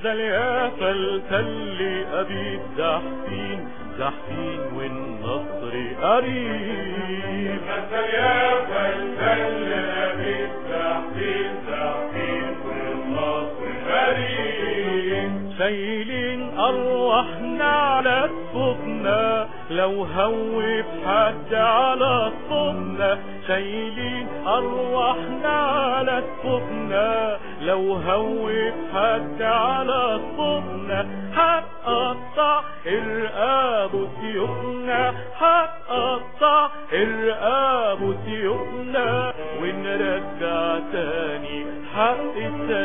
نزل يا فلتل أبي زحفين زحفين والنصر قريب نزل يا فلتل أبي زحفين زحفين والنصر قريب شايلين أرواحنا على كفوفنا لو هوب حد على صوبنا شايلين أرواحنا على كفوفنا لو هوب حد على صوبنا هتقطع الرقاب سيوفنا هتقطع الرقاب سيوفنا ونرجع تاني حق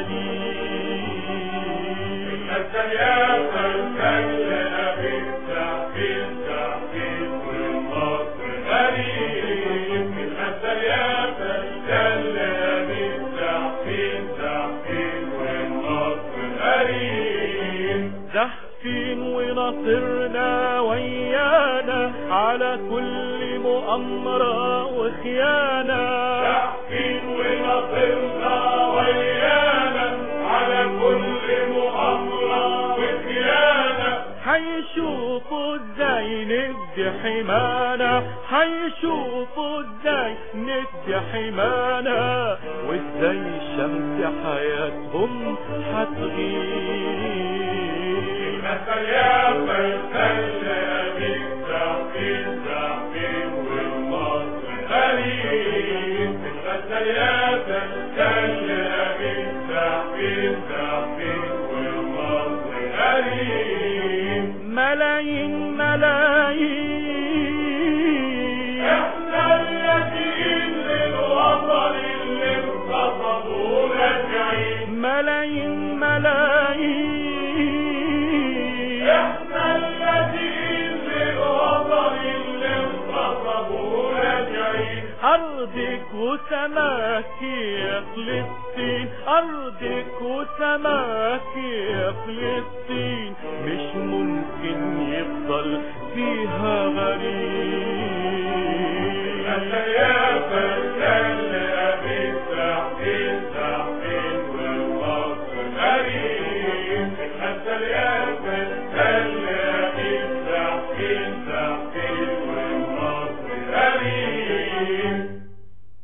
السليم نزل يا فلتل أبي زحفين زحفين والنصر قريب نزل يا فلتل أبي زحفين زحفين والنصر قريب زحفين ونصرنا ويانا على كل مؤامرة وخيانة زحفين ونصرنا ويانا على كل مؤامرة وخيانة هيشوفوا ازاي ندي حمانا هيشوفوا ازاي ندي حمانا وازاي شمس حياتهم هتغيب نزل يا فلتل أبي زحفين زحفين والنصر قريب نزل يا فلتل أبي زحفين زحفين والنصر قريب ملايين ملايين احنا الذين للوطن اللي انتصروا راجعين ملايين ملايين احنا الذين للوطن اللي انتصروا راجعين أرضك وسماك يا فلسطين أرضك وسماك يا فلسطين مش ممكن يفضل فيها غريب نزل يا فلتل